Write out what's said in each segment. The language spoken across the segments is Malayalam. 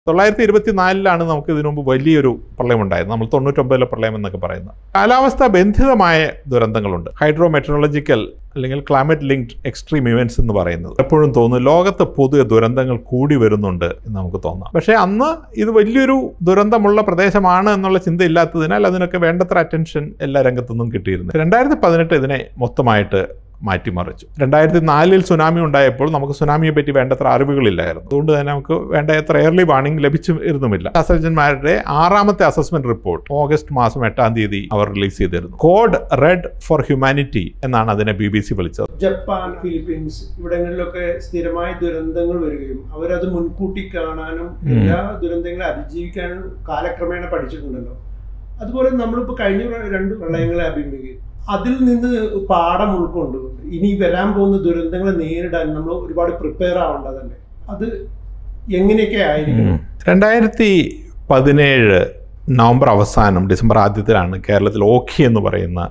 തൊള്ളായിരത്തി ഇരുപത്തിനാലിലാണ് നമുക്ക് ഇതിനു മുമ്പ് വലിയൊരു പ്രളയം ഉണ്ടായത് നമ്മൾ തൊണ്ണൂറ്റൊമ്പതിലെ പ്രളയം എന്നൊക്കെ പറയുന്നത് കാലാവസ്ഥ ബന്ധിതമായ ദുരന്തങ്ങളുണ്ട് ഹൈഡ്രോ മെറ്ററോളജിക്കൽ അല്ലെങ്കിൽ ക്ലൈമറ്റ് ലിങ്ക്ഡ് എക്സ്ട്രീം ഇവൻറ്റ്സ് എന്ന് പറയുന്നത് എപ്പോഴും തോന്നുന്നു ലോകത്ത് പൊതുവെ ദുരന്തങ്ങൾ കൂടി വരുന്നുണ്ട് എന്ന് നമുക്ക് തോന്നാം പക്ഷേ അന്ന് ഇത് വലിയൊരു ദുരന്തമുള്ള പ്രദേശമാണ് എന്നുള്ള ചിന്തയില്ലാത്തതിനാൽ അതിനൊക്കെ വേണ്ടത്ര അറ്റൻഷൻ എല്ലാ രംഗത്തുനിന്നും കിട്ടിയിരുന്നു രണ്ടായിരത്തി പതിനെട്ട് ഇതിനെ മൊത്തമായിട്ട് മാറ്റിമറിച്ചു രണ്ടായിരത്തി നാലിൽ സുനാമി ഉണ്ടായപ്പോൾ നമുക്ക് സുനാമിയെ പറ്റി വേണ്ടത്ര അറിവുകളില്ലായിരുന്നു അതുകൊണ്ട് തന്നെ നമുക്ക് വേണ്ടത്ര എയർലി വാർണിംഗ് ലഭിച്ചിരുന്നുമില്ല ശാസ്ത്രജ്ഞന്മാരുടെ ആറാമത്തെ അസസ്മെന്റ് റിപ്പോർട്ട് ഓഗസ്റ്റ് മാസം എട്ടാം തീയതി അവർ റിലീസ് ചെയ്തിരുന്നു കോഡ് റെഡ് ഫോർ ഹ്യൂമാനിറ്റി എന്നാണ് അതിനെ ബി ബി സി വിളിച്ചത് ജപ്പാൻ ഫിലിപ്പീൻസ് ഇവിടങ്ങളിലൊക്കെ സ്ഥിരമായ ദുരന്തങ്ങൾ വരികയും അവരത് മുൻകൂട്ടി കാണാനും ഉം. എല്ലാ ദുരന്തങ്ങളെ അതിജീവിക്കാനും കാലക്രമേണ പഠിച്ചിട്ടുണ്ടല്ലോ അതുപോലെ നമ്മളിപ്പോൾ കഴിഞ്ഞ പ്ര- രണ്ട് പ്രളയങ്ങളെ അഭിമുഖീകരിക്കും അതിൽ നിന്ന് പാഠം ഉൾക്കൊണ്ടുകൊണ്ട് ഇനി വരാൻ പോകുന്ന ദുരന്തങ്ങളെ നേരിടാൻ നമ്മൾ ഒരുപാട് പ്രിപ്പയർ ആവേണ്ടതല്ലേ അത് എങ്ങനെയൊക്കെ ആയിരിക്കണം രണ്ടായിരത്തി പതിനേഴ് നവംബർ അവസാനം ഡിസംബർ ആദ്യത്തിലാണ് കേരളത്തിൽ ഓഖി എന്ന് പറയുന്ന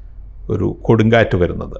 ഒരു കൊടുങ്കാറ്റ് വരുന്നത്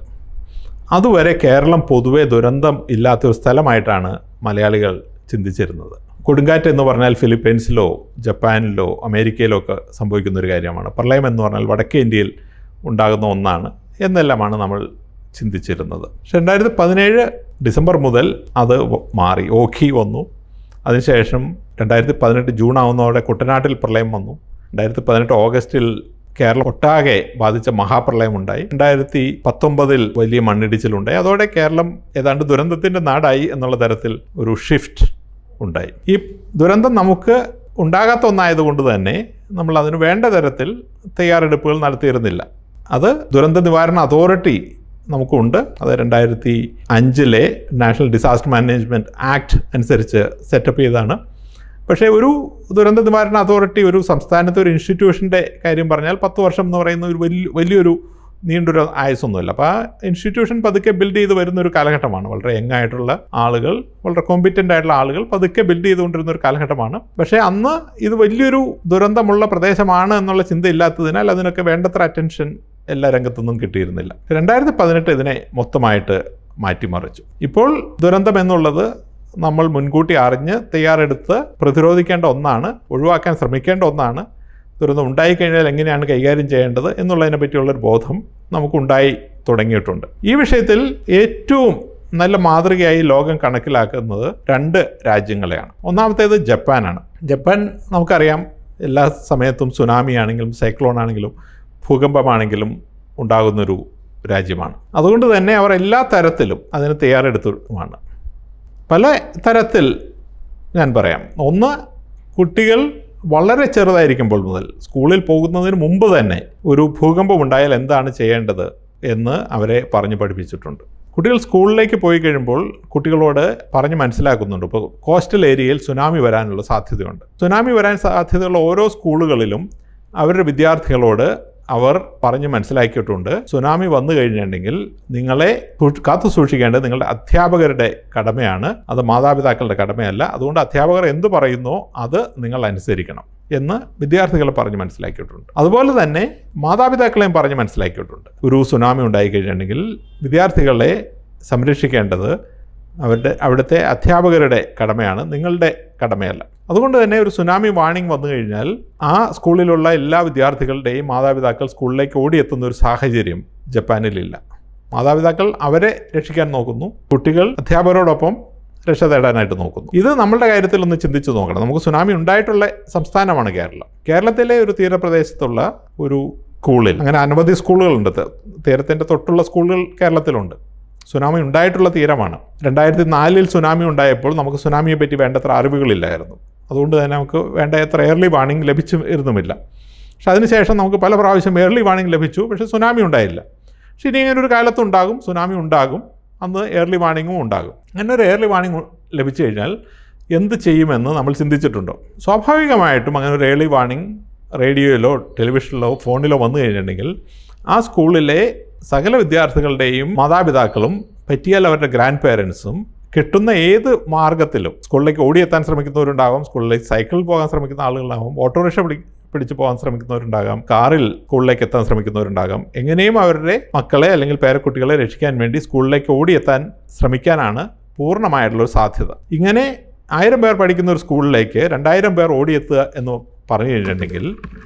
അതുവരെ കേരളം പൊതുവെ ദുരന്തം ഇല്ലാത്തൊരു സ്ഥലമായിട്ടാണ് മലയാളികൾ ചിന്തിച്ചിരുന്നത് കൊടുങ്കാറ്റ് എന്ന് പറഞ്ഞാൽ ഫിലിപ്പീൻസിലോ ജപ്പാനിലോ അമേരിക്കയിലോ ഒക്കെ സംഭവിക്കുന്ന ഒരു കാര്യമാണ് പ്രളയം എന്ന് പറഞ്ഞാൽ വടക്കേ ഇന്ത്യയിൽ ഉണ്ടാകുന്ന ഒന്നാണ് എന്നെല്ലാമാണ് നമ്മൾ ചിന്തിച്ചിരുന്നത് പക്ഷെ രണ്ടായിരത്തി പതിനേഴ് ഡിസംബർ മുതൽ അത് വ- മാറി ഓഖി വന്നു അതിനുശേഷം രണ്ടായിരത്തി പതിനെട്ട് ജൂൺ ആവുന്നതോടെ കുട്ടനാട്ടിൽ പ്രളയം വന്നു രണ്ടായിരത്തി പതിനെട്ട് ഓഗസ്റ്റിൽ കേരളം ഒട്ടാകെ ബാധിച്ച മഹാപ്രളയം ഉണ്ടായി രണ്ടായിരത്തി പത്തൊമ്പതിൽ വലിയ മണ്ണിടിച്ചിലുണ്ടായി അതോടെ കേരളം ഏതാണ്ട് ദുരന്തത്തിൻ്റെ നാടായി എന്നുള്ള തരത്തിൽ ഒരു ഷിഫ്റ്റ് ഉണ്ടായി ഈ ദുരന്തം നമുക്ക് ഉണ്ടാകാത്ത ഒന്നായതുകൊണ്ട് തന്നെ നമ്മൾ അതിന് വേണ്ട തരത്തിൽ തയ്യാറെടുപ്പുകൾ നടത്തിയിരുന്നില്ല അത് ദുരന്ത നിവാരണ അതോറിറ്റി നമുക്കുണ്ട് അത് രണ്ടായിരത്തി അഞ്ചിലെ നാഷണൽ ഡിസാസ്റ്റർ മാനേജ്മെൻറ്റ് ആക്ട് അനുസരിച്ച് സെറ്റപ്പ് ചെയ്തതാണ് പക്ഷേ ഒരു ദുരന്ത നിവാരണ അതോറിറ്റി ഒരു സംസ്ഥാനത്തെ ഒരു ഇൻസ്റ്റിറ്റ്യൂഷൻ്റെ കാര്യം പറഞ്ഞാൽ പത്ത് വർഷം എന്ന് പറയുന്ന ഒരു വലിയ വലിയൊരു നീണ്ടൊരു ആയുസൊന്നുമില്ല അപ്പോൾ ആ ഇൻസ്റ്റിറ്റ്യൂഷൻ പതുക്കെ ബിൽഡ് ചെയ്ത് വരുന്ന ഒരു കാലഘട്ടമാണ് വളരെ യങ് ആയിട്ടുള്ള ആളുകൾ വളരെ കോമ്പിറ്റൻ്റ് ആയിട്ടുള്ള ആളുകൾ പതുക്കെ ബിൽഡ് ചെയ്തുകൊണ്ടിരുന്ന ഒരു കാലഘട്ടമാണ് പക്ഷേ അന്ന് ഇത് വലിയൊരു ദുരന്തമുള്ള പ്രദേശമാണ് എന്നുള്ള ചിന്തയില്ലാത്തതിനാൽ അതിനൊക്കെ വേണ്ടത്ര അറ്റൻഷൻ എല്ലാ രംഗത്തുനിന്നും കിട്ടിയിരുന്നില്ല രണ്ടായിരത്തി പതിനെട്ട് ഇതിനെ മൊത്തമായിട്ട് മാറ്റിമറിച്ചു ഇപ്പോൾ ദുരന്തം എന്നുള്ളത് നമ്മൾ മുൻകൂട്ടി അറിഞ്ഞ് തയ്യാറെടുത്ത് പ്രതിരോധിക്കേണ്ട ഒന്നാണ് ഒഴിവാക്കാൻ ശ്രമിക്കേണ്ട ഒന്നാണ് ദുരന്തം ഉണ്ടായിക്കഴിഞ്ഞാൽ എങ്ങനെയാണ് കൈകാര്യം ചെയ്യേണ്ടത് എന്നുള്ളതിനെ പറ്റിയുള്ളൊരു ബോധം നമുക്കുണ്ടായി തുടങ്ങിയിട്ടുണ്ട് ഈ വിഷയത്തിൽ ഏറ്റവും നല്ല മാതൃകയായി ലോകം കണക്കിലാക്കുന്നത് രണ്ട് രാജ്യങ്ങളെയാണ് ഒന്നാമത്തേത് ജപ്പാനാണ് ജപ്പാൻ നമുക്കറിയാം എല്ലാ സമയത്തും സുനാമി ആണെങ്കിലും സൈക്ലോൺ ആണെങ്കിലും ഭൂകമ്പമാണെങ്കിലും ഉണ്ടാകുന്നൊരു രാജ്യമാണ് അതുകൊണ്ട് തന്നെ അവർ എല്ലാ തരത്തിലും അതിന് തയ്യാറെടുത്തുമാണ് പല തരത്തിൽ ഞാൻ പറയാം ഒന്ന് കുട്ടികൾ വളരെ ചെറുതായിരിക്കുമ്പോൾ മുതൽ സ്കൂളിൽ പോകുന്നതിന് മുമ്പ് തന്നെ ഒരു ഭൂകമ്പം ഉണ്ടായാൽ എന്താണ് ചെയ്യേണ്ടത് എന്ന് അവരെ പറഞ്ഞു പഠിപ്പിച്ചിട്ടുണ്ട് കുട്ടികൾ സ്കൂളിലേക്ക് പോയി കഴിയുമ്പോൾ കുട്ടികളോട് പറഞ്ഞ് മനസ്സിലാക്കുന്നുണ്ട് ഇപ്പോൾ കോസ്റ്റൽ ഏരിയയിൽ സുനാമി വരാനുള്ള സാധ്യതയുണ്ട് സുനാമി വരാൻ സാധ്യതയുള്ള ഓരോ സ്കൂളുകളിലും അവരുടെ വിദ്യാർത്ഥികളോട് അവർ പറഞ്ഞ് മനസ്സിലാക്കിയിട്ടുണ്ട് സുനാമി വന്നു കഴിഞ്ഞിട്ടുണ്ടെങ്കിൽ നിങ്ങളെ സൂക്ഷി- കാത്തു സൂക്ഷിക്കേണ്ടത് നിങ്ങളുടെ അധ്യാപകരുടെ കടമയാണ് അത് മാതാപിതാക്കളുടെ കടമയല്ല അതുകൊണ്ട് അധ്യാപകർ എന്ത് പറയുന്നോ അത് നിങ്ങൾ അനുസരിക്കണം എന്ന് വിദ്യാർത്ഥികളെ പറഞ്ഞ് മനസ്സിലാക്കിയിട്ടുണ്ട് അതുപോലെ തന്നെ മാതാപിതാക്കളെയും പറഞ്ഞ് മനസ്സിലാക്കിയിട്ടുണ്ട് ഒരു സുനാമി ഉണ്ടായിക്കഴിഞ്ഞിട്ടുണ്ടെങ്കിൽ വിദ്യാർത്ഥികളെ സംരക്ഷിക്കേണ്ടത് അവരുടെ അവിടുത്തെ അധ്യാപകരുടെ കടമയാണ് നിങ്ങളുടെ കടമയല്ല അതുകൊണ്ട് തന്നെ ഒരു സുനാമി വാണിംഗ് വന്നു കഴിഞ്ഞാൽ ആ സ്കൂളിലുള്ള എല്ലാ വിദ്യാർത്ഥികളുടെയും മാതാപിതാക്കൾ സ്കൂളിലേക്ക് ഓടിയെത്തുന്ന ഒരു സാഹചര്യം ജപ്പാനിലില്ല മാതാപിതാക്കൾ അവരെ രക്ഷിക്കാൻ നോക്കുന്നു കുട്ടികൾ അധ്യാപകരോടൊപ്പം രക്ഷ തേടാനായിട്ട് നോക്കുന്നു ഇത് നമ്മളുടെ കാര്യത്തിൽ ഒന്ന് ചിന്തിച്ചു നോക്കണം നമുക്ക് സുനാമി ഉണ്ടായിട്ടുള്ള സംസ്ഥാനമാണ് കേരളം കേരളത്തിലെ ഒരു തീരപ്രദേശത്തുള്ള ഒരു സ്കൂളിൽ അങ്ങനെ അനവധി സ്കൂളുകളുണ്ട് ത- തീരത്തിൻ്റെ തൊട്ടുള്ള സ്കൂളുകൾ കേരളത്തിലുണ്ട് സുനാമി ഉണ്ടായിട്ടുള്ള തീരമാണ് രണ്ടായിരത്തി നാലിൽ സുനാമി ഉണ്ടായപ്പോൾ നമുക്ക് സുനാമിയെ പറ്റി വേണ്ടത്ര അറിവുകളില്ലായിരുന്നു അതുകൊണ്ട് തന്നെ നമുക്ക് വേണ്ടത്ര എയർലി വാർണിംഗ് ലഭിച്ചിരുന്നുമില്ല പക്ഷെ അതിനുശേഷം നമുക്ക് പല പ്രാവശ്യം എയർലി വാർണിംഗ് ലഭിച്ചു പക്ഷേ സുനാമി ഉണ്ടായില്ല പക്ഷെ ഇനി ഇങ്ങനെ ഒരു കാലത്ത് ഉണ്ടാകും സുനാമി ഉണ്ടാകും അന്ന് എയർലി വാർണിംഗും ഉണ്ടാകും അങ്ങനെ ഒരു എയർലി വാർണിംഗ് ലഭിച്ചു കഴിഞ്ഞാൽ എന്ത് ചെയ്യുമെന്ന് നമ്മൾ ചിന്തിച്ചിട്ടുണ്ടോ സ്വാഭാവികമായിട്ടും അങ്ങനെ ഒരു എയർലി വാർണിംഗ് റേഡിയോയിലോ ടെലിവിഷനിലോ ഫോണിലോ വന്നു കഴിഞ്ഞിട്ടുണ്ടെങ്കിൽ ആ സ്കൂളിലെ സകല വിദ്യാർത്ഥികളുടെയും മാതാപിതാക്കളും പറ്റിയാൽ അവരുടെ ഗ്രാൻഡ് പേരൻസും കിട്ടുന്ന ഏത് മാർഗത്തിലും സ്കൂളിലേക്ക് ഓടിയെത്താൻ ശ്രമിക്കുന്നവരുണ്ടാകും സ്കൂളിലേക്ക് സൈക്കിളിൽ പോകാൻ ശ്രമിക്കുന്ന ആളുകളുണ്ടാകും ഓട്ടോറിക്ഷ പിടി പിടിച്ച് പോകാൻ ശ്രമിക്കുന്നവരുണ്ടാകാം കാറിൽ സ്കൂളിലേക്ക് എത്താൻ ശ്രമിക്കുന്നവരുണ്ടാകാം എങ്ങനെയും അവരുടെ മക്കളെ അല്ലെങ്കിൽ പേരക്കുട്ടികളെ രക്ഷിക്കാൻ വേണ്ടി സ്കൂളിലേക്ക് ഓടിയെത്താൻ ശ്രമിക്കാനാണ് പൂർണ്ണമായിട്ടുള്ള ഒരു സാധ്യത ഇങ്ങനെ ആയിരം പേർ പഠിക്കുന്ന ഒരു സ്കൂളിലേക്ക് രണ്ടായിരം പേർ ഓടിയെത്തുക എന്ന് പറഞ്ഞു കഴിഞ്ഞിട്ടുണ്ടെങ്കിൽ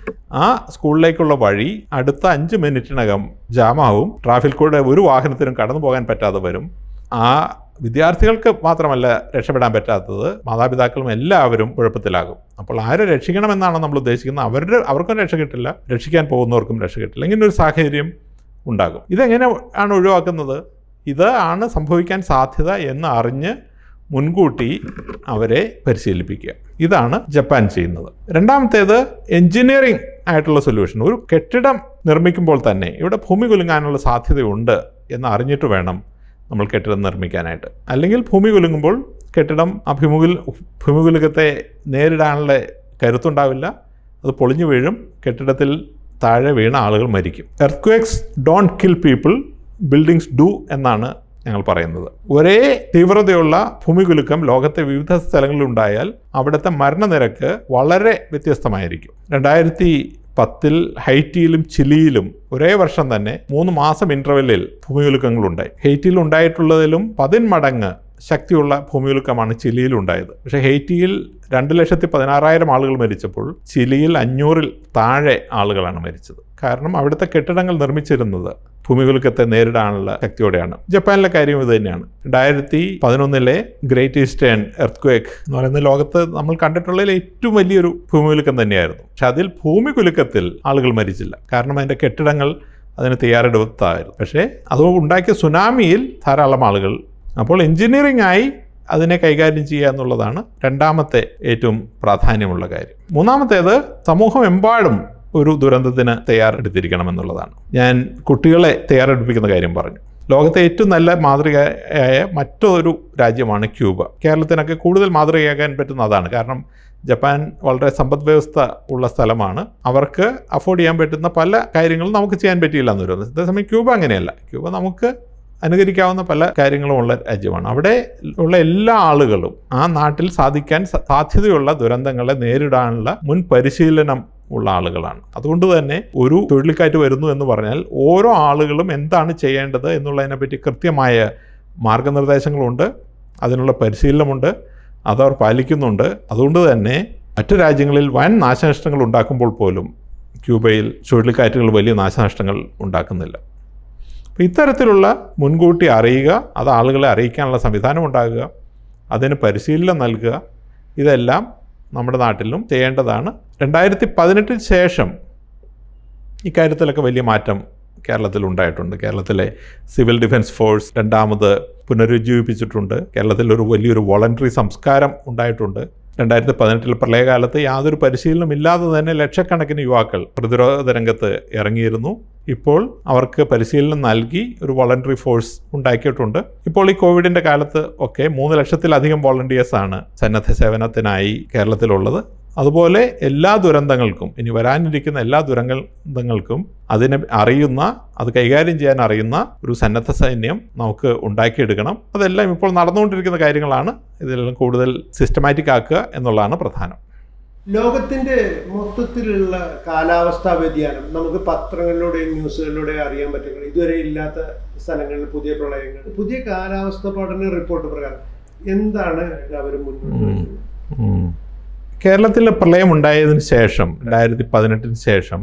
ആ സ്കൂളിലേക്കുള്ള വഴി അടുത്ത അഞ്ച് മിനിറ്റിനകം ജാമാവും ട്രാഫിക് കൂടെ ഒരു വാഹനത്തിനും കടന്നു പോകാൻ പറ്റാതെ വരും ആ വിദ്യാർത്ഥികൾക്ക് മാത്രമല്ല രക്ഷപ്പെടാൻ പറ്റാത്തത് മാതാപിതാക്കളും എല്ലാവരും കുഴപ്പത്തിലാകും അപ്പോൾ ആരെ രക്ഷിക്കണമെന്നാണ് നമ്മൾ ഉദ്ദേശിക്കുന്നത് അവരുടെ അവർക്കും രക്ഷ കിട്ടില്ല രക്ഷിക്കാൻ പോകുന്നവർക്കും രക്ഷ കിട്ടില്ല ഇങ്ങനെ ഒരു സാഹചര്യം ഉണ്ടാകും ഇതെങ്ങനെ ആണ് ഒഴിവാക്കുന്നത് ഇത് ആണ് സംഭവിക്കാൻ സാധ്യത എന്ന് അറിഞ്ഞ് മുൻകൂട്ടി അവരെ പരിശീലിപ്പിക്കുക ഇതാണ് ജപ്പാൻ ചെയ്യുന്നത് രണ്ടാമത്തേത് എഞ്ചിനീയറിംഗ് ആയിട്ടുള്ള സൊല്യൂഷൻ ഒരു കെട്ടിടം നിർമ്മിക്കുമ്പോൾ തന്നെ ഇവിടെ ഭൂമി കുലുങ്ങാനുള്ള സാധ്യതയുണ്ട് എന്ന് അറിഞ്ഞിട്ട് വേണം നമ്മൾ കെട്ടിടം നിർമ്മിക്കാനായിട്ട് അല്ലെങ്കിൽ ഭൂമി കുലുങ്ങുമ്പോൾ കെട്ടിടം അഭിമുഖിൽ ഭൂമികുലുക്കത്തെ നേരിടാനുള്ള കരുത്തുണ്ടാവില്ല അത് പൊളിഞ്ഞു വീഴും കെട്ടിടത്തിൽ താഴെ വീണ ആളുകൾ മരിക്കും earthquakes don't kill people buildings do എന്നാണ് ഞങ്ങൾ പറയുന്നത് ഒരേ തീവ്രതയുള്ള ഭൂമികുലുക്കം ലോകത്തെ വിവിധ സ്ഥലങ്ങളിൽ ഉണ്ടായാൽ അവിടുത്തെ മരണനിരക്ക് വളരെ വ്യത്യസ്തമായിരിക്കും രണ്ടായിരത്തി പത്തിൽ ഹൈറ്റിയിലും ചിലിയിലും ഒരേ വർഷം തന്നെ മൂന്ന് മാസം ഇൻ്റർവെല്ലിൽ ഭൂമികുലുക്കങ്ങളുണ്ടായി ഹെയ്റ്റിയിൽ ഉണ്ടായിട്ടുള്ളതിലും പതിന്മടങ്ങ് ശക്തിയുള്ള ഭൂമികുലുക്കമാണ് ചിലിയിൽ ഉണ്ടായത് പക്ഷേ ഹെയ്റ്റിയിൽ രണ്ട് ലക്ഷത്തി പതിനാറായിരം ആളുകൾ മരിച്ചപ്പോൾ ചിലിയിൽ അഞ്ഞൂറിൽ താഴെ ആളുകളാണ് മരിച്ചത് കാരണം അവിടുത്തെ കെട്ടിടങ്ങൾ നിർമ്മിച്ചിരുന്നത് ഭൂമികുലുക്കത്തെ നേരിടാനുള്ള ശക്തിയോടെയാണ് ജപ്പാനിലെ കാര്യം ഇത് തന്നെയാണ് രണ്ടായിരത്തി പതിനൊന്നിലെ ഗ്രേറ്റ് ഈസ്റ്റേൺ എർത്ത്ക്വേക്ക് എന്ന് പറയുന്ന ലോകത്ത് നമ്മൾ കണ്ടിട്ടുള്ളതിൽ ഏറ്റവും വലിയൊരു ഭൂമികുലുക്കം തന്നെയായിരുന്നു പക്ഷെ അതിൽ ഭൂമികുലുക്കത്തിൽ ആളുകൾ മരിച്ചില്ല കാരണം അതിൻ്റെ കെട്ടിടങ്ങൾ അതിന് തയ്യാറെടുത്തായിരുന്നു പക്ഷേ അത് ഉണ്ടാക്കിയ സുനാമിയിൽ ധാരാളം ആളുകൾ അപ്പോൾ എഞ്ചിനീയറിംഗ് ആയി അതിനെ കൈകാര്യം ചെയ്യുക എന്നുള്ളതാണ് രണ്ടാമത്തെ ഏറ്റവും പ്രാധാന്യമുള്ള കാര്യം മൂന്നാമത്തേത് സമൂഹമെമ്പാടും ഒരു ദുരന്തത്തിന് തയ്യാറെടുത്തിരിക്കണം എന്നുള്ളതാണ് ഞാൻ കുട്ടികളെ തയ്യാറെടുപ്പിക്കുന്ന കാര്യം പറഞ്ഞു ലോകത്തെ ഏറ്റവും നല്ല മാതൃകയായ മറ്റൊരു രാജ്യമാണ് ക്യൂബ കേരളത്തിനൊക്കെ കൂടുതൽ മാതൃകയാകാൻ പറ്റുന്ന അതാണ് കാരണം ജപ്പാൻ വളരെ സമ്പദ് വ്യവസ്ഥ ഉള്ള സ്ഥലമാണ് അവർക്ക് അഫോർഡ് ചെയ്യാൻ പറ്റുന്ന പല കാര്യങ്ങളും നമുക്ക് ചെയ്യാൻ പറ്റിയില്ല എന്ന് വരുന്നത് അതേസമയം ക്യൂബ അങ്ങനെയല്ല ക്യൂബ നമുക്ക് അനുകരിക്കാവുന്ന പല കാര്യങ്ങളും ഉള്ള രാജ്യമാണ് അവിടെ ഉള്ള എല്ലാ ആളുകളും ആ നാട്ടിൽ സാധിക്കാൻ സ- സാധ്യതയുള്ള ദുരന്തങ്ങളെ നേരിടാനുള്ള മുൻ പരിശീലനം ഉള്ള ആളുകളാണ് അതുകൊണ്ട് തന്നെ ഒരു ചുഴലിക്കാറ്റ് വരുന്നു എന്ന് പറഞ്ഞാൽ ഓരോ ആളുകളും എന്താണ് ചെയ്യേണ്ടത് എന്നുള്ളതിനെപ്പറ്റി കൃത്യമായ മാർഗനിർദ്ദേശങ്ങളുണ്ട് അതിനുള്ള പരിശീലനമുണ്ട് അതവർ പാലിക്കുന്നുണ്ട് അതുകൊണ്ട് തന്നെ മറ്റു രാജ്യങ്ങളിൽ വൻ നാശനഷ്ടങ്ങൾ ഉണ്ടാക്കുമ്പോൾ പോലും ക്യൂബയിൽ ചുഴലിക്കാറ്റുകൾ വലിയ നാശനഷ്ടങ്ങൾ ഉണ്ടാക്കുന്നില്ല അപ്പോൾ ഇത്തരത്തിലുള്ള മുൻകൂട്ടി അറിയുക അത് ആളുകളെ അറിയിക്കാനുള്ള സംവിധാനം ഉണ്ടാകുക അതിന് പരിശീലനം നൽകുക ഇതെല്ലാം നമ്മുടെ നാട്ടിലും ചെയ്യേണ്ടതാണ് രണ്ടായിരത്തി പതിനെട്ടിന് ശേഷം ഇക്കാര്യത്തിലൊക്കെ വലിയ മാറ്റം കേരളത്തിൽ ഉണ്ടായിട്ടുണ്ട് കേരളത്തിലെ സിവിൽ ഡിഫൻസ് ഫോഴ്സ് രണ്ടാമത് പുനരുജ്ജീവിപ്പിച്ചിട്ടുണ്ട് കേരളത്തിൽ ഒരു വലിയൊരു വോളണ്ടറി സംസ്കാരം ഉണ്ടായിട്ടുണ്ട് രണ്ടായിരത്തി പതിനെട്ടിൽ പ്രളയകാലത്ത് യാതൊരു പരിശീലനം ഇല്ലാതെ തന്നെ ലക്ഷക്കണക്കിന് യുവാക്കൾ പ്രതിരോധ രംഗത്ത് ഇറങ്ങിയിരുന്നു ഇപ്പോൾ അവർക്ക് പരിശീലനം നൽകി ഒരു വോളണ്ടറി ഫോഴ്സ് ഉണ്ടാക്കിയിട്ടുണ്ട് ഇപ്പോൾ ഈ കോവിഡിൻ്റെ കാലത്ത് ഒക്കെ മൂന്ന് ലക്ഷത്തിലധികം വോളണ്ടിയേഴ്സാണ് സന്നദ്ധ സേവനത്തിനായി കേരളത്തിലുള്ളത് അതുപോലെ എല്ലാ ദുരന്തങ്ങൾക്കും ഇനി വരാനിരിക്കുന്ന എല്ലാ ദുരന്തങ്ങൾക്കും അതിനെ അറിയുന്ന അത് കൈകാര്യം ചെയ്യാൻ അറിയുന്ന ഒരു സന്നദ്ധ സൈന്യം നമുക്ക് ഉണ്ടാക്കിയെടുക്കണം അതെല്ലാം ഇപ്പോൾ നടന്നുകൊണ്ടിരിക്കുന്ന കാര്യങ്ങളാണ് ഇതെല്ലാം കൂടുതൽ സിസ്റ്റമാറ്റിക് ആക്കുക എന്നുള്ളതാണ് പ്രധാനം ലോകത്തിന്റെ മൊത്തത്തിലുള്ള കാലാവസ്ഥാ വ്യതിയാനം നമുക്ക് പത്രങ്ങളിലൂടെയും ന്യൂസുകളിലൂടെയും അറിയാൻ പറ്റുന്നത് ഇതുവരെ ഇല്ലാത്ത സ്ഥലങ്ങളിൽ പുതിയ പ്രളയങ്ങൾ പുതിയ കാലാവസ്ഥ പഠന റിപ്പോർട്ട് പ്രകാരം എന്താണ് അവർ മുന്നോട്ട് ഉം. വെക്കുന്നത്? ഉം. കേരളത്തിലെ പ്രളയം ഉണ്ടായതിനു ശേഷം രണ്ടായിരത്തി പതിനെട്ടിന് ശേഷം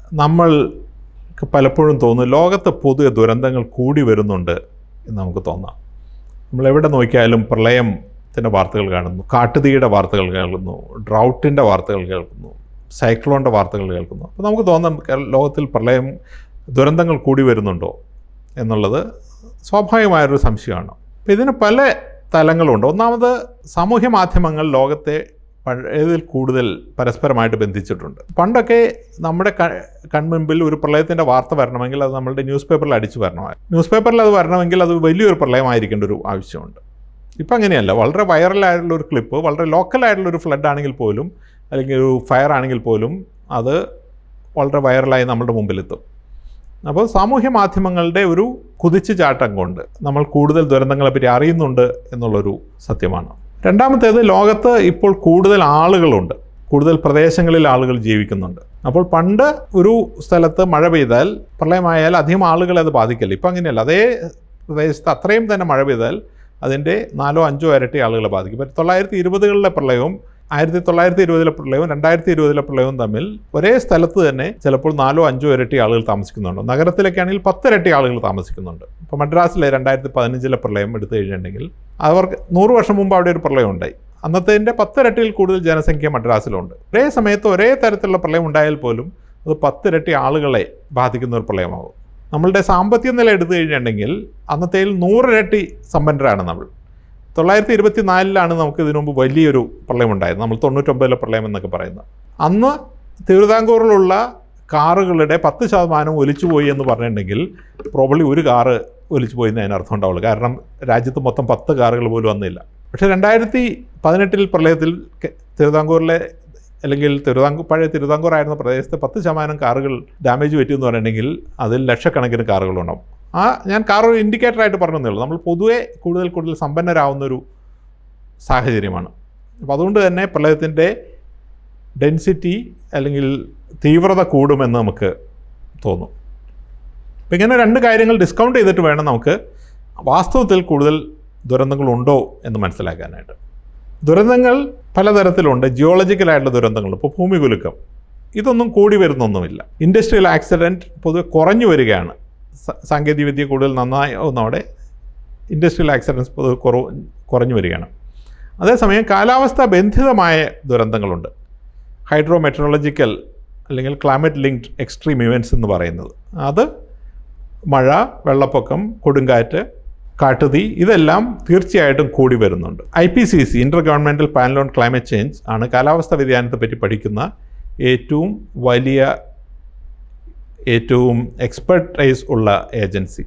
നമ്മൾക്ക് പലപ്പോഴും തോന്നും ലോകത്ത് പൊതുവെ ദുരന്തങ്ങൾ കൂടി വരുന്നുണ്ട് എന്ന് നമുക്ക് തോന്നാം നമ്മൾ എവിടെ നോക്കിയാലും പ്രളയത്തിൻ്റെ വാർത്തകൾ കാണുന്നു കാട്ടുതീയുടെ വാർത്തകൾ കേൾക്കുന്നു ഡ്രൗട്ടിൻ്റെ വാർത്തകൾ കേൾക്കുന്നു സൈക്ലോണിൻ്റെ വാർത്തകൾ കേൾക്കുന്നു അപ്പോൾ നമുക്ക് തോന്നാം കേരള- ലോകത്തിൽ പ്രളയം ദുരന്തങ്ങൾ കൂടി വരുന്നുണ്ടോ എന്നുള്ളത് സ്വാഭാവികമായൊരു സംശയമാണ് അപ്പോൾ ഇതിന് പല തലങ്ങളുണ്ട് ഒന്നാമത് സാമൂഹ്യ മാധ്യമങ്ങൾ ലോകത്തെ പഴയതിൽ കൂടുതൽ പരസ്പരമായിട്ട് ബന്ധിച്ചിട്ടുണ്ട് പണ്ടൊക്കെ നമ്മുടെ ക- കൺമുൻപിൽ ഒരു പ്രളയത്തിൻ്റെ വാർത്ത വരണമെങ്കിൽ അത് നമ്മളുടെ ന്യൂസ് പേപ്പറിൽ അടിച്ചു വരണമായിരുന്നു ന്യൂസ് പേപ്പറിൽ അത് വരണമെങ്കിൽ അത് വലിയൊരു പ്രളയമായിരിക്കേണ്ട ഒരു ആവശ്യമുണ്ട് ഇപ്പം അങ്ങനെയല്ല വളരെ വൈറലായിട്ടുള്ള ഒരു ക്ലിപ്പ് വളരെ ലോക്കലായിട്ടുള്ള ഒരു ഫ്ലഡ് ആണെങ്കിൽ പോലും അല്ലെങ്കിൽ ഒരു ഫയർ ആണെങ്കിൽ പോലും അത് വളരെ വൈറലായി നമ്മുടെ മുമ്പിലെത്തും അപ്പോൾ സാമൂഹ്യ മാധ്യമങ്ങളുടെ ഒരു കുതിച്ചു ചാട്ടം കൊണ്ട് നമ്മൾ കൂടുതൽ ദുരന്തങ്ങളെപ്പറ്റി അറിയുന്നുണ്ട് എന്നുള്ളൊരു സത്യമാണ് രണ്ടാമത്തേത് ലോകത്ത് ഇപ്പോൾ കൂടുതൽ ആളുകളുണ്ട് കൂടുതൽ പ്രദേശങ്ങളിൽ ആളുകൾ ജീവിക്കുന്നുണ്ട് അപ്പോൾ പണ്ട് ഒരു സ്ഥലത്ത് മഴ പെയ്താൽ പ്രളയമായാൽ അധികം ആളുകളെ അത് ബാധിക്കില്ല ഇപ്പം അങ്ങനെയല്ല അതേ പ്രദേശത്ത് അത്രയും തന്നെ മഴ പെയ്താൽ അതിൻ്റെ നാലോ അഞ്ചോ ഇരട്ടി ആളുകളെ ബാധിക്കും ഇപ്പോൾ തൊള്ളായിരത്തി ഇരുപതുകളിലെ പ്രളയവും ആയിരത്തി തൊള്ളായിരത്തി ഇരുപതിലെ പ്രളയവും രണ്ടായിരത്തി ഇരുപതിലെ പ്രളയവും തമ്മിൽ ഒരേ സ്ഥലത്ത് തന്നെ ചിലപ്പോൾ നാലോ അഞ്ചോ ഇരട്ടി ആളുകൾ താമസിക്കുന്നുണ്ട് നഗരത്തിലൊക്കെ ആണെങ്കിൽ പത്ത് ഇരട്ടി ആളുകൾ താമസിക്കുന്നുണ്ട് ഇപ്പോൾ മദ്രാസിലെ രണ്ടായിരത്തി പതിനഞ്ചിലെ പ്രളയം എടുത്തു കഴിഞ്ഞിട്ടുണ്ടെങ്കിൽ അവർക്ക് നൂറ് വർഷം മുമ്പ് അവിടെ ഒരു പ്രളയം ഉണ്ടായി അന്നത്തേൻ്റെ പത്തിരട്ടിയിൽ കൂടുതൽ ജനസംഖ്യ മദ്രാസിലുണ്ട് ഒരേ സമയത്ത് ഒരേ തരത്തിലുള്ള പ്രളയം ഉണ്ടായാൽ പോലും അത് പത്തിരട്ടി ആളുകളെ ബാധിക്കുന്ന ഒരു പ്രളയമാകും നമ്മളുടെ സാമ്പത്തിക നില എടുത്തു കഴിഞ്ഞിട്ടുണ്ടെങ്കിൽ അന്നത്തേൽ നൂറിരട്ടി സമ്പന്നരാണ് നമ്മൾ തൊള്ളായിരത്തി ഇരുപത്തി നാലിലാണ് നമുക്ക് ഇതിനു മുമ്പ് വലിയൊരു പ്രളയം ഉണ്ടായത് നമ്മൾ തൊണ്ണൂറ്റൊമ്പതിലെ പ്രളയം എന്നൊക്കെ പറയുന്നത് അന്ന് തിരുവിതാംകൂറിലുള്ള കാറുകളുടെ പത്ത് ശതമാനം ഒലിച്ചുപോയി എന്ന് പറഞ്ഞിട്ടുണ്ടെങ്കിൽ പ്രോബ്ലി ഒരു കാറ് ഒലിച്ചുപോയി എന്ന് അതിനർത്ഥം ഉണ്ടാവുള്ളൂ കാരണം രാജ്യത്ത് മൊത്തം പത്ത് കാറുകൾ പോലും വന്നില്ല പക്ഷേ രണ്ടായിരത്തി പതിനെട്ടിൽ പ്രളയത്തിൽ കെ- തിരുവിതാംകൂറിലെ അല്ലെങ്കിൽ തിരുവിതാംകൂർ പഴയ തിരുവിതാംകൂർ ആയിരുന്ന പ്രദേശത്ത് പത്ത് ശതമാനം കാറുകൾ ഡാമേജ് പറ്റിയെന്ന് പറഞ്ഞിട്ടുണ്ടെങ്കിൽ അതിൽ ലക്ഷക്കണക്കിന് കാറുകളുണ്ടാവും ആ ഞാൻ കാർ ഒരു ഇൻഡിക്കേറ്ററായിട്ട് പറഞ്ഞതേ ഉള്ളൂ നമ്മൾ പൊതുവെ കൂടുതൽ കൂടുതൽ സമ്പന്നരാവുന്നൊരു സാഹചര്യമാണ് അപ്പോൾ അതുകൊണ്ട് തന്നെ പ്രളയത്തിൻ്റെ ഡെൻസിറ്റി അല്ലെങ്കിൽ തീവ്രത കൂടുമെന്ന് നമുക്ക് തോന്നും അപ്പം ഇങ്ങനെ രണ്ട് കാര്യങ്ങൾ ഡിസ്കൗണ്ട് ചെയ്തിട്ട് വേണം നമുക്ക് വാസ്തവത്തിൽ കൂടുതൽ ദുരന്തങ്ങളുണ്ടോ എന്ന് മനസ്സിലാക്കാനായിട്ട് ദുരന്തങ്ങൾ പലതരത്തിലുണ്ട് ജിയോളജിക്കലായിട്ടുള്ള ദുരന്തങ്ങൾ ഇപ്പോൾ ഭൂമി കുലുക്കം ഇതൊന്നും കൂടി വരുന്നൊന്നുമില്ല ഇൻഡസ്ട്രിയൽ ആക്സിഡൻറ്റ് പൊതുവെ കുറഞ്ഞു വരികയാണ് സ- സാങ്കേതികവിദ്യ കൂടുതൽ നന്നാവുന്നതോടെ ഇൻഡസ്ട്രിയൽ ആക്സിഡൻസ് പൊതുവെ കുറവ് കുറഞ്ഞു വരികയാണ് അതേസമയം കാലാവസ്ഥ ബന്ധിതമായ ദുരന്തങ്ങളുണ്ട് ഹൈഡ്രോ മെറ്ററോളജിക്കൽ അല്ലെങ്കിൽ ക്ലൈമറ്റ് ലിങ്ക്ഡ് എക്സ്ട്രീം ഇവൻറ്റ്സ് എന്ന് പറയുന്നത് അത് മഴ വെള്ളപ്പൊക്കം കൊടുങ്കാറ്റ് കാട്ടുതീ ഇതെല്ലാം തീർച്ചയായിട്ടും കൂടി വരുന്നുണ്ട് I P C C intergovernmental panel on climate change ആണ് കാലാവസ്ഥ വ്യതിയാനത്തെ പറ്റി പഠിക്കുന്ന ഏറ്റവും വലിയ ഏറ്റവും എക്സ്പെർട്ടൈസ് ഉള്ള ഏജൻസി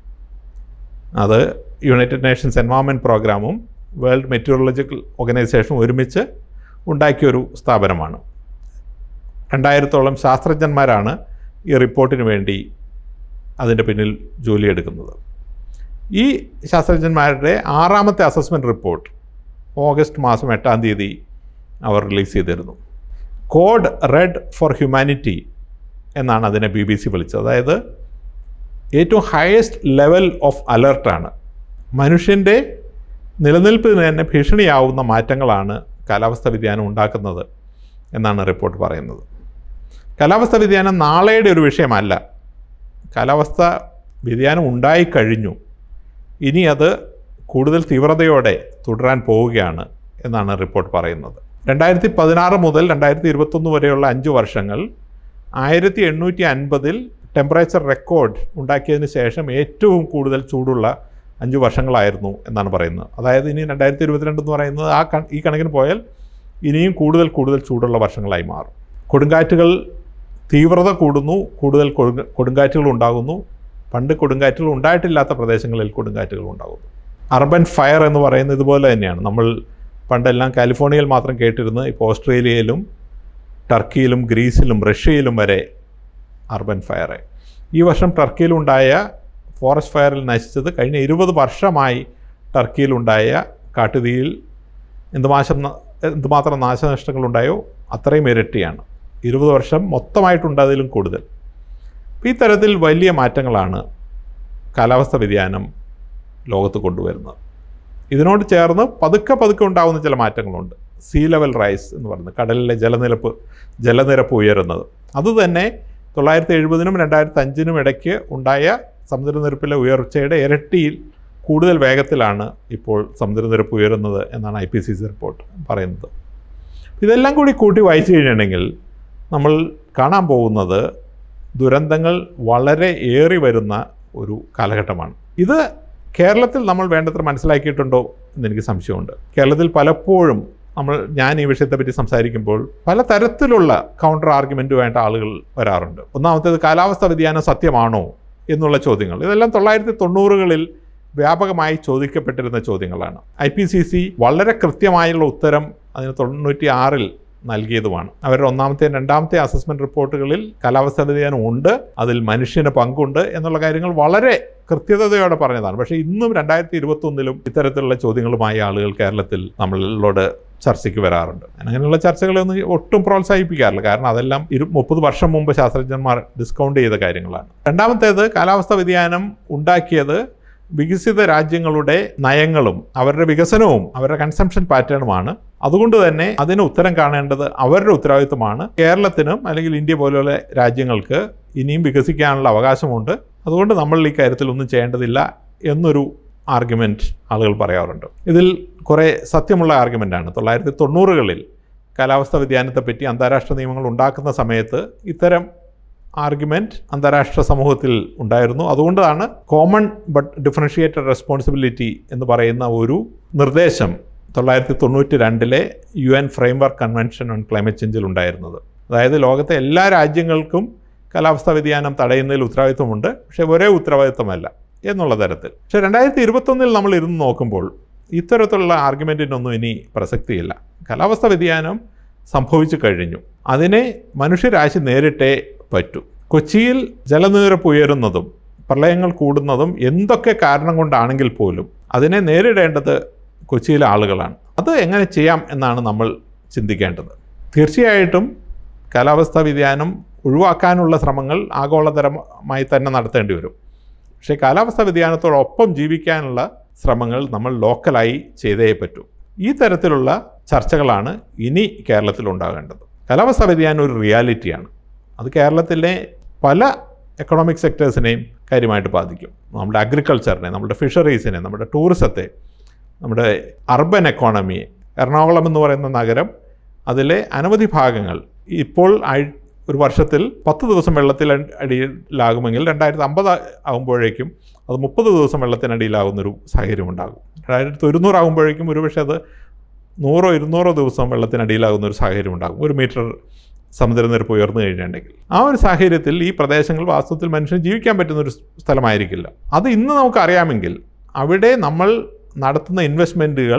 അത് യുണൈറ്റഡ് നേഷൻസ് എൻവയോൺമെൻറ്റ് പ്രോഗ്രാമും വേൾഡ് മെറ്റീരിയോളജിക്കൽ ഓർഗനൈസേഷനും ഒരുമിച്ച് ഉണ്ടാക്കിയൊരു സ്ഥാപനമാണ് രണ്ടായിരത്തോളം ശാസ്ത്രജ്ഞന്മാരാണ് ഈ റിപ്പോർട്ടിന് വേണ്ടി അതിൻ്റെ പിന്നിൽ ജോലിയെടുക്കുന്നത് ഈ ശാസ്ത്രജ്ഞന്മാരുടെ ആറാമത്തെ അസസ്മെൻറ്റ് റിപ്പോർട്ട് ഓഗസ്റ്റ് മാസം എട്ടാം തീയതി അവർ റിലീസ് ചെയ്തിരുന്നു കോഡ് റെഡ് ഫോർ ഹ്യൂമാനിറ്റി എന്നാണ് അതിനെ ബി ബി സി വിളിച്ചത് അതായത് ഏറ്റവും ഹയസ്റ്റ് ലെവൽ ഓഫ് അലർട്ടാണ് മനുഷ്യൻ്റെ നിലനിൽപ്പിന് തന്നെ ഭീഷണിയാവുന്ന മാറ്റങ്ങളാണ് കാലാവസ്ഥ വ്യതിയാനം ഉണ്ടാക്കുന്നത് എന്നാണ് റിപ്പോർട്ട് പറയുന്നത് കാലാവസ്ഥ വ്യതിയാനം നാളെയുടെ ഒരു വിഷയമല്ല കാലാവസ്ഥ വ്യതിയാനം ഉണ്ടായിക്കഴിഞ്ഞു ഇനി അത് കൂടുതൽ തീവ്രതയോടെ തുടരാൻ പോവുകയാണ് എന്നാണ് റിപ്പോർട്ട് പറയുന്നത് രണ്ടായിരത്തി പതിനാറ് മുതൽ രണ്ടായിരത്തി ഇരുപത്തൊന്ന് വരെയുള്ള അഞ്ച് വർഷങ്ങൾ ആയിരത്തി എണ്ണൂറ്റി അൻപതിൽ ടെമ്പറേച്ചർ റെക്കോർഡ് ഉണ്ടാക്കിയതിന് ശേഷം ഏറ്റവും കൂടുതൽ ചൂടുള്ള അഞ്ച് വർഷങ്ങളായിരുന്നു എന്നാണ് പറയുന്നത് അതായത് ഇനി രണ്ടായിരത്തി ഇരുപത്തിരണ്ട് എന്ന് പറയുന്നത് ആ കൺ ഈ കണക്കിന് പോയാൽ ഇനിയും കൂടുതൽ കൂടുതൽ ചൂടുള്ള വർഷങ്ങളായി മാറും കൊടുങ്കാറ്റുകൾ തീവ്രത കൂടുന്നു കൂടുതൽ കൊടുങ്ക കൊടുങ്കാറ്റുകൾ ഉണ്ടാകുന്നു പണ്ട് കൊടുങ്കാറ്റുകൾ ഉണ്ടായിട്ടില്ലാത്ത പ്രദേശങ്ങളിൽ കൊടുങ്കാറ്റുകൾ ഉണ്ടാകുന്നു അർബൻ ഫയർ എന്ന് പറയുന്നത് ഇതുപോലെ തന്നെയാണ് നമ്മൾ പണ്ടെല്ലാം കാലിഫോർണിയയിൽ മാത്രം കേട്ടിരുന്നത് ഇപ്പോൾ ഓസ്ട്രേലിയയിലും ടർക്കിയിലും ഗ്രീസിലും റഷ്യയിലും വരെ അർബൻ ഫയർ ഈ വർഷം ടർക്കിയിലുണ്ടായ ഫോറസ്റ്റ് ഫയറിൽ നശിച്ചത് കഴിഞ്ഞ ഇരുപത് വർഷമായി ടർക്കിയിലുണ്ടായ കാട്ടുതീയിൽ എന്തുമാശം ന- എന്തുമാത്രം നാശനഷ്ടങ്ങളുണ്ടായോ അത്രയും ഇരട്ടിയാണ് ഇരുപത് വർഷം മൊത്തമായിട്ടുണ്ടതിലും കൂടുതൽ അപ്പോൾ ഈ തരത്തിൽ വലിയ മാറ്റങ്ങളാണ് കാലാവസ്ഥ വ്യതിയാനം ലോകത്ത് കൊണ്ടുവരുന്നത് ഇതിനോട് ചേർന്ന് പതുക്കെ പതുക്കെ ഉണ്ടാകുന്ന ചില മാറ്റങ്ങളുണ്ട് സീ ലെവൽ റൈസ് എന്ന് പറയുന്നത് കടലിലെ ജലനിരപ്പ് ജലനിരപ്പ് ഉയരുന്നത് അതുതന്നെ തൊള്ളായിരത്തി എഴുപതിനും രണ്ടായിരത്തി അഞ്ചിനും ഇടയ്ക്ക് ഉണ്ടായ സമുദ്രനിരപ്പിലെ ഉയർച്ചയുടെ ഇരട്ടിയിൽ കൂടുതൽ വേഗത്തിലാണ് ഇപ്പോൾ സമുദ്രനിരപ്പ് ഉയരുന്നത് എന്നാണ് I P C C report പറയുന്നത് ഇതെല്ലാം കൂടി കൂട്ടി വായിച്ചു കഴിഞ്ഞിട്ടുണ്ടെങ്കിൽ നമ്മൾ കാണാൻ പോകുന്നത് ദുരന്തങ്ങൾ വളരെ ഏറി വരുന്ന ഒരു കാലഘട്ടമാണ് ഇത് കേരളത്തിൽ നമ്മൾ വേണ്ടത്ര മനസ്സിലാക്കിയിട്ടുണ്ടോ എന്നെനിക്ക് സംശയമുണ്ട് കേരളത്തിൽ പലപ്പോഴും നമ്മൾ ഞാൻ ഈ വിഷയത്തെപ്പറ്റി സംസാരിക്കുമ്പോൾ പല തരത്തിലുള്ള കൗണ്ടർ ആർഗ്യുമെൻറ്റുമായിട്ട് ആളുകൾ വരാറുണ്ട് ഒന്നാമത്തേത് കാലാവസ്ഥ വ്യതിയാനം സത്യമാണോ എന്നുള്ള ചോദ്യങ്ങൾ ഇതെല്ലാം തൊള്ളായിരത്തി തൊണ്ണൂറുകളിൽ വ്യാപകമായി ചോദിക്കപ്പെട്ടിരുന്ന ചോദ്യങ്ങളാണ് ഐ പി സി സി വളരെ കൃത്യമായുള്ള ഉത്തരം അതിന് തൊണ്ണൂറ്റി ആറിൽ നൽകിയതുമാണ് അവരുടെ ഒന്നാമത്തെ രണ്ടാമത്തെ അസസ്മെൻറ്റ് റിപ്പോർട്ടുകളിൽ കാലാവസ്ഥാ വ്യതിയാനം ഉണ്ട് അതിൽ മനുഷ്യന് പങ്കുണ്ട് എന്നുള്ള കാര്യങ്ങൾ വളരെ കൃത്യതയോടെ പറഞ്ഞതാണ് പക്ഷേ ഇന്നും രണ്ടായിരത്തി ഇരുപത്തൊന്നിലും ഇത്തരത്തിലുള്ള ചോദ്യങ്ങളുമായി ആളുകൾ കേരളത്തിൽ നമ്മളോട് ചർച്ചയ്ക്ക് വരാറുണ്ട് അങ്ങനെയുള്ള ചർച്ചകളൊന്നും ഒട്ടും പ്രോത്സാഹിപ്പിക്കാറില്ല കാരണം അതെല്ലാം ഇരു മുപ്പത് വർഷം മുമ്പ് ശാസ്ത്രജ്ഞന്മാർ ഡിസ്കൗണ്ട് ചെയ്ത കാര്യങ്ങളാണ് രണ്ടാമത്തേത് കാലാവസ്ഥാ വ്യതിയാനം ഉണ്ടാക്കിയത് വികസിത രാജ്യങ്ങളുടെ നയങ്ങളും അവരുടെ വികസനവും അവരുടെ കൺസംഷൻ പാറ്റേണുമാണ് അതുകൊണ്ട് തന്നെ അതിന് ഉത്തരം കാണേണ്ടത് അവരുടെ ഉത്തരവാദിത്വമാണ് കേരളത്തിനും അല്ലെങ്കിൽ ഇന്ത്യ പോലെയുള്ള രാജ്യങ്ങൾക്ക് ഇനിയും വികസിക്കാനുള്ള അവകാശമുണ്ട് അതുകൊണ്ട് നമ്മൾ ഈ കാര്യത്തിൽ ഒന്നും ചെയ്യേണ്ടതില്ല എന്നൊരു ആർഗ്യുമെൻറ്റ് ആളുകൾ പറയാറുണ്ട് ഇതിൽ കുറേ സത്യമുള്ള ആർഗ്യുമെൻ്റാണ് തൊള്ളായിരത്തി തൊണ്ണൂറുകളിൽ കാലാവസ്ഥാ വ്യതിയാനത്തെപ്പറ്റി അന്താരാഷ്ട്ര നിയമങ്ങൾ ഉണ്ടാക്കുന്ന സമയത്ത് ഇത്തരം ആർഗ്യുമെൻറ്റ് അന്താരാഷ്ട്ര സമൂഹത്തിൽ ഉണ്ടായിരുന്നു അതുകൊണ്ടാണ് കോമൺ ബട്ട് ഡിഫറൻഷിയേറ്റഡ് റെസ്പോൺസിബിലിറ്റി എന്ന് പറയുന്ന ഒരു നിർദ്ദേശം തൊള്ളായിരത്തി തൊണ്ണൂറ്റി രണ്ടിലെ U N framework convention on climate ചേഞ്ചിൽ ഉണ്ടായിരുന്നത് അതായത് ലോകത്തെ എല്ലാ രാജ്യങ്ങൾക്കും കാലാവസ്ഥാ വ്യതിയാനം തടയുന്നതിൽ ഉത്തരവാദിത്വമുണ്ട് പക്ഷേ ഒരേ ഉത്തരവാദിത്വമല്ല എന്നുള്ള തരത്തിൽ പക്ഷേ രണ്ടായിരത്തി ഇരുപത്തൊന്നിൽ നമ്മൾ ഇരുന്ന് നോക്കുമ്പോൾ ഇത്തരത്തിലുള്ള ആർഗ്യുമെൻറ്റിനൊന്നും ഇനി പ്രസക്തിയില്ല കാലാവസ്ഥാ വ്യതിയാനം സംഭവിച്ചു കഴിഞ്ഞു അതിനെ മനുഷ്യരാശി നേരിട്ടേ പറ്റൂ കൊച്ചിയിൽ ജലനിരപ്പ് ഉയരുന്നതും പ്രളയങ്ങൾ കൂടുന്നതും എന്തൊക്കെ കാരണം കൊണ്ടാണെങ്കിൽ പോലും അതിനെ നേരിടേണ്ടത് കൊച്ചിയിലെ ആളുകളാണ് അത് എങ്ങനെ ചെയ്യാം എന്നാണ് നമ്മൾ ചിന്തിക്കേണ്ടത് തീർച്ചയായിട്ടും കാലാവസ്ഥാ വ്യതിയാനം ഒഴിവാക്കാനുള്ള ശ്രമങ്ങൾ ആഗോളതരമായി തന്നെ നടത്തേണ്ടി വരും പക്ഷേ കാലാവസ്ഥാ വ്യതിയാനത്തോടൊപ്പം ജീവിക്കാനുള്ള ശ്രമങ്ങൾ നമ്മൾ ലോക്കലായി ചെയ്തേ പറ്റൂ ഈ തരത്തിലുള്ള ചർച്ചകളാണ് ഇനി കേരളത്തിൽ ഉണ്ടാകേണ്ടത് കാലാവസ്ഥാ വ്യതിയാനം ഒരു റിയാലിറ്റിയാണ് അത് കേരളത്തിലെ പല എക്കണോമിക് സെക്ടേഴ്സിനെയും കാര്യമായിട്ട് ബാധിക്കും നമ്മുടെ അഗ്രികൾച്ചറിനെ നമ്മുടെ ഫിഷറീസിനെ നമ്മുടെ ടൂറിസത്തെ നമ്മുടെ അർബൻ എക്കോണമിയെ എറണാകുളം എന്ന് പറയുന്ന നഗരം അതിലെ അനവധി ഭാഗങ്ങൾ ഇപ്പോൾ ആയി ഒരു വർഷത്തിൽ പത്ത് ദിവസം വെള്ളത്തിൽ അടിയിലാകുമെങ്കിൽ രണ്ടായിരത്തി അമ്പത് ആകുമ്പോഴേക്കും അത് മുപ്പത് ദിവസം വെള്ളത്തിനടിയിലാകുന്നൊരു സാഹചര്യം ഉണ്ടാകും രണ്ടായിരത്തി ഒരുന്നൂറാകുമ്പോഴേക്കും ഒരുപക്ഷെ അത് നൂറോ ഇരുന്നൂറോ ദിവസം വെള്ളത്തിനടിയിലാകുന്ന ഒരു സാഹചര്യം ഉണ്ടാകും ഒരു മീറ്റർ സമുദ്രനിരപ്പ് ഉയർന്നു കഴിഞ്ഞിട്ടുണ്ടെങ്കിൽ ആ ഒരു സാഹചര്യത്തിൽ ഈ പ്രദേശങ്ങൾ വാസ്തവത്തിൽ മനുഷ്യന് ജീവിക്കാൻ പറ്റുന്ന ഒരു സ്ഥലമായിരിക്കില്ല അത് ഇന്ന് നമുക്കറിയാമെങ്കിൽ അവിടെ നമ്മൾ നടത്തുന്ന ഇൻവെസ്റ്റ്മെൻറ്റുകൾ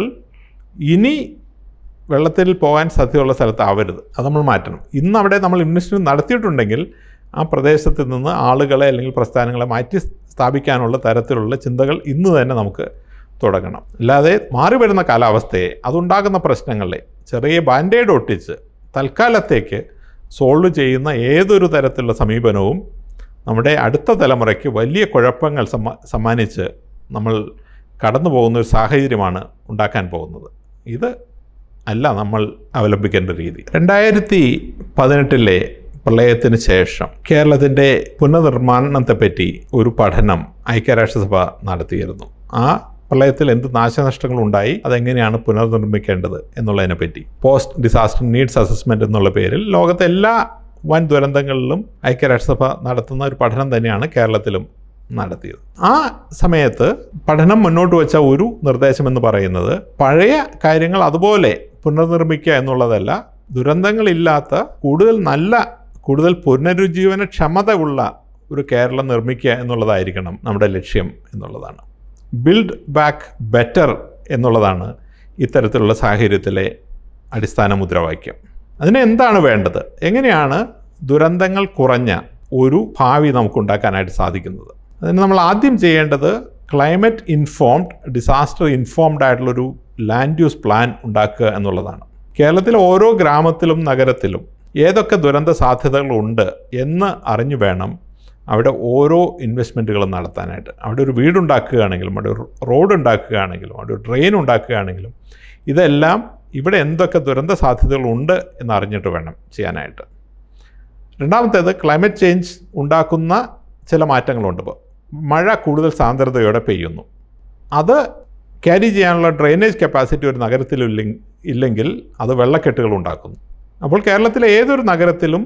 ഇനി വെള്ളത്തിൽ പോകാൻ സാധ്യതയുള്ള സ്ഥലത്താവരുത് അത് നമ്മൾ മാറ്റണം ഇന്ന് അവിടെ നമ്മൾ ഇൻവെസ്റ്റ്മെൻറ്റ് നടത്തിയിട്ടുണ്ടെങ്കിൽ ആ പ്രദേശത്ത് നിന്ന് ആളുകളെ അല്ലെങ്കിൽ പ്രസ്ഥാനങ്ങളെ മാറ്റി സ്ഥാപിക്കാനുള്ള തരത്തിലുള്ള ചിന്തകൾ ഇന്ന് തന്നെ നമുക്ക് തുടങ്ങണം അല്ലാതെ മാറി വരുന്ന കാലാവസ്ഥയെ അതുണ്ടാകുന്ന പ്രശ്നങ്ങളെ ചെറിയ ബാൻഡേഡ് ഒട്ടിച്ച് തൽക്കാലത്തേക്ക് സോൾവ് ചെയ്യുന്ന ഏതൊരു തരത്തിലുള്ള സമീപനവും നമ്മുടെ അടുത്ത തലമുറയ്ക്ക് വലിയ കുഴപ്പങ്ങൾ സമ്മാ സമ്മാനിച്ച് നമ്മൾ കടന്നു പോകുന്ന ഒരു സാഹചര്യമാണ് ഉണ്ടാക്കാൻ പോകുന്നത് ഇത് അല്ല നമ്മൾ അവലംബിക്കേണ്ട രീതി രണ്ടായിരത്തി പതിനെട്ടിലെ പ്രളയത്തിന് ശേഷം കേരളത്തിൻ്റെ പുനർനിർമ്മാണത്തെപ്പറ്റി ഒരു പഠനം ഐക്യരാഷ്ട്രസഭ നടത്തിയിരുന്നു ആ പ്രളയത്തിൽ എന്ത് നാശനഷ്ടങ്ങൾ ഉണ്ടായി അതെങ്ങനെയാണ് പുനർനിർമ്മിക്കേണ്ടത് എന്നുള്ളതിനെപ്പറ്റി പോസ്റ്റ് ഡിസാസ്റ്റർ നീഡ്സ് അസസ്മെൻ്റ് എന്നുള്ള പേരിൽ ലോകത്തെ എല്ലാ വൻ ദുരന്തങ്ങളിലും ഐക്യരാഷ്ട്രസഭ നടത്തുന്ന ഒരു പഠനം തന്നെയാണ് കേരളത്തിലും നടത്തിയത് ആ സമയത്ത് പഠനം മുന്നോട്ട് വെച്ച ഒരു നിർദ്ദേശം എന്ന് പറയുന്നത് പഴയ കാര്യങ്ങൾ അതുപോലെ പുനർനിർമ്മിക്കുക എന്നുള്ളതല്ല ദുരന്തങ്ങളില്ലാത്ത കൂടുതൽ നല്ല കൂടുതൽ പുനരുജ്ജീവന ക്ഷമത ഉള്ള ഒരു കേരളം നിർമ്മിക്കുക എന്നുള്ളതായിരിക്കണം നമ്മുടെ ലക്ഷ്യം എന്നുള്ളതാണ് ബിൽഡ് ബാക്ക് ബെറ്റർ എന്നുള്ളതാണ് ഇത്തരത്തിലുള്ള സാഹചര്യത്തിലെ അടിസ്ഥാന മുദ്രാവാക്യം അതിന് എന്താണ് വേണ്ടത് എങ്ങനെയാണ് ദുരന്തങ്ങൾ കുറഞ്ഞ ഒരു ഭാവി നമുക്കുണ്ടാക്കാനായിട്ട് സാധിക്കുന്നത് അതിന് നമ്മൾ ആദ്യം ചെയ്യേണ്ടത് ക്ലൈമറ്റ് ഇൻഫോംഡ് ഡിസാസ്റ്റർ ഇൻഫോംഡ് ആയിട്ടുള്ളൊരു ലാൻഡ് യൂസ് പ്ലാൻ ഉണ്ടാക്കുക എന്നുള്ളതാണ് കേരളത്തിലെ ഓരോ ഗ്രാമത്തിലും നഗരത്തിലും ഏതൊക്കെ ദുരന്ത സാധ്യതകളുണ്ട് എന്ന് അറിഞ്ഞു വേണം അവിടെ ഓരോ ഇൻവെസ്റ്റ്മെൻറ്റുകളും നടത്താനായിട്ട് അവിടെ ഒരു വീടുണ്ടാക്കുകയാണെങ്കിലും അവിടെ ഒരു റോഡ് ഉണ്ടാക്കുകയാണെങ്കിലും അവിടെ ഒരു ട്രെയിൻ ഉണ്ടാക്കുകയാണെങ്കിലും ഇതെല്ലാം ഇവിടെ എന്തൊക്കെ ദുരന്ത സാധ്യതകളുണ്ട് എന്ന് അറിഞ്ഞിട്ട് വേണം ചെയ്യാനായിട്ട് രണ്ടാമത്തേത് ക്ലൈമറ്റ് ചേഞ്ച് ഉണ്ടാക്കുന്ന ചില മാറ്റങ്ങളുണ്ട് ഇപ്പോൾ മഴ കൂടുതൽ സാന്ദ്രതയോടെ പെയ്യുന്നു അത് ക്യാരി ചെയ്യാനുള്ള ഡ്രെയിനേജ് കപ്പാസിറ്റി ഒരു നഗരത്തിൽ ഇല്ലെങ്കിൽ അത് വെള്ളക്കെട്ടുകൾ ഉണ്ടാക്കുന്നു അപ്പോൾ കേരളത്തിലെ ഏതൊരു നഗരത്തിലും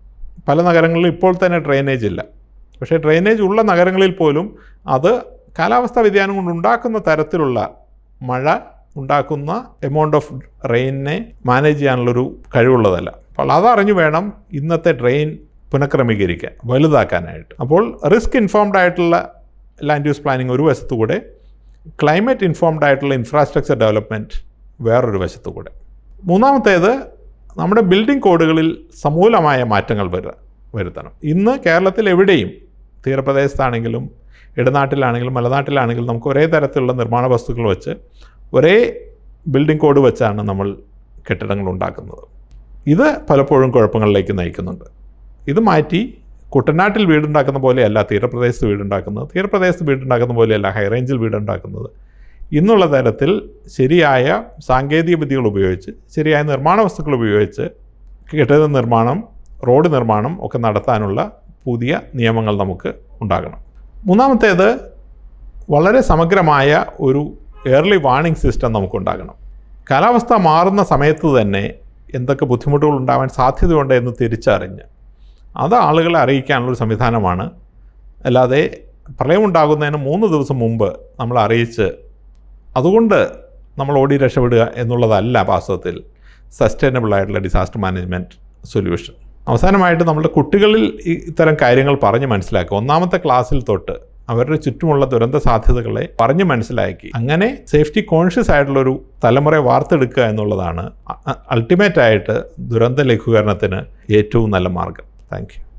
പല നഗരങ്ങളിലും ഇപ്പോൾ തന്നെ ഡ്രെയിനേജ് ഇല്ല പക്ഷേ ഡ്രെയിനേജ് ഉള്ള നഗരങ്ങളിൽ പോലും അത് കാലാവസ്ഥാ വ്യതിയാനം കൊണ്ട് ഉണ്ടാക്കുന്ന തരത്തിലുള്ള മഴ ഉണ്ടാക്കുന്ന എമൗണ്ട് ഓഫ് റെയിനിനെ മാനേജ് ചെയ്യാനുള്ളൊരു കഴിവുള്ളതല്ല അപ്പോൾ അതറിഞ്ഞു വേണം ഇന്നത്തെ ഡ്രെയിൻ പുനഃക്രമീകരിക്കാൻ വലുതാക്കാനായിട്ട് അപ്പോൾ റിസ്ക് ഇൻഫോംഡ് ആയിട്ടുള്ള ലാൻഡ് യൂസ് പ്ലാനിങ് ഒരു വശത്തുകൂടെ ക്ലൈമറ്റ് ഇൻഫോംഡ് ആയിട്ടുള്ള ഇൻഫ്രാസ്ട്രക്ചർ ഡെവലപ്മെൻറ്റ് വേറൊരു വശത്തുകൂടെ മൂന്നാമത്തേത് നമ്മുടെ ബിൽഡിംഗ് കോഡുകളിൽ സമൂലമായ മാറ്റങ്ങൾ വര വരുത്തണം ഇന്ന് കേരളത്തിൽ എവിടെയും തീരപ്രദേശത്താണെങ്കിലും ഇടനാട്ടിലാണെങ്കിലും മലനാട്ടിലാണെങ്കിലും നമുക്ക് ഒരേ തരത്തിലുള്ള നിർമ്മാണ വസ്തുക്കൾ വെച്ച് ഒരേ ബിൽഡിംഗ് കോഡ് വെച്ചാണ് നമ്മൾ കെട്ടിടങ്ങൾ ഉണ്ടാക്കുന്നത് ഇത് പലപ്പോഴും കുഴപ്പങ്ങളിലേക്ക് നയിക്കുന്നുണ്ട് ഇത് മാറ്റി കുട്ടനാട്ടിൽ വീടുണ്ടാക്കുന്ന പോലെയല്ല തീരപ്രദേശത്ത് വീടുണ്ടാക്കുന്നത് തീരപ്രദേശത്ത് വീടുണ്ടാക്കുന്ന പോലെയല്ല ഹൈറേഞ്ചിൽ വീടുണ്ടാക്കുന്നത് ഇന്നുള്ള തരത്തിൽ ശരിയായ സാങ്കേതിക വിദ്യകൾ ഉപയോഗിച്ച് ശരിയായ നിർമ്മാണ വസ്തുക്കൾ ഉപയോഗിച്ച് കെട്ടിട നിർമ്മാണം റോഡ് നിർമ്മാണം ഒക്കെ നടത്താനുള്ള പുതിയ നിയമങ്ങൾ നമുക്ക് ഉണ്ടാകണം മൂന്നാമത്തേത് വളരെ സമഗ്രമായ ഒരു ഏർലി വാർണിംഗ് സിസ്റ്റം നമുക്കുണ്ടാകണം കാലാവസ്ഥ മാറുന്ന സമയത്ത് തന്നെ എന്തൊക്കെ ബുദ്ധിമുട്ടുകൾ ഉണ്ടാവാൻ സാധ്യതയുണ്ട് എന്ന് തിരിച്ചറിഞ്ഞ് അത് ആളുകളെ അറിയിക്കാനുള്ളൊരു സംവിധാനമാണ് അല്ലാതെ പ്രളയമുണ്ടാകുന്നതിന് മൂന്ന് ദിവസം മുമ്പ് നമ്മൾ അറിയിച്ച് അതുകൊണ്ട് നമ്മൾ ഓടി രക്ഷപ്പെടുക എന്നുള്ളതല്ല വാസ്തവത്തിൽ സസ്റ്റൈനബിൾ ആയിട്ടുള്ള ഡിസാസ്റ്റർ മാനേജ്മെൻറ്റ് സൊല്യൂഷൻ അവസാനമായിട്ട് നമ്മുടെ കുട്ടികളിൽ ഈ- ഇത്തരം കാര്യങ്ങൾ പറഞ്ഞ് മനസ്സിലാക്കുക ഒന്നാമത്തെ ക്ലാസ്സിൽ തൊട്ട് അവരുടെ ചുറ്റുമുള്ള ദുരന്ത സാധ്യതകളെ പറഞ്ഞ് മനസ്സിലാക്കി അങ്ങനെ സേഫ്റ്റി കോൺഷ്യസ് ആയിട്ടുള്ളൊരു തലമുറയെ വാർത്തെടുക്കുക എന്നുള്ളതാണ് അൾട്ടിമേറ്റ് ആയിട്ട് ദുരന്ത ലഘൂകരണത്തിന് ഏറ്റവും നല്ല മാർഗം താങ്ക് യു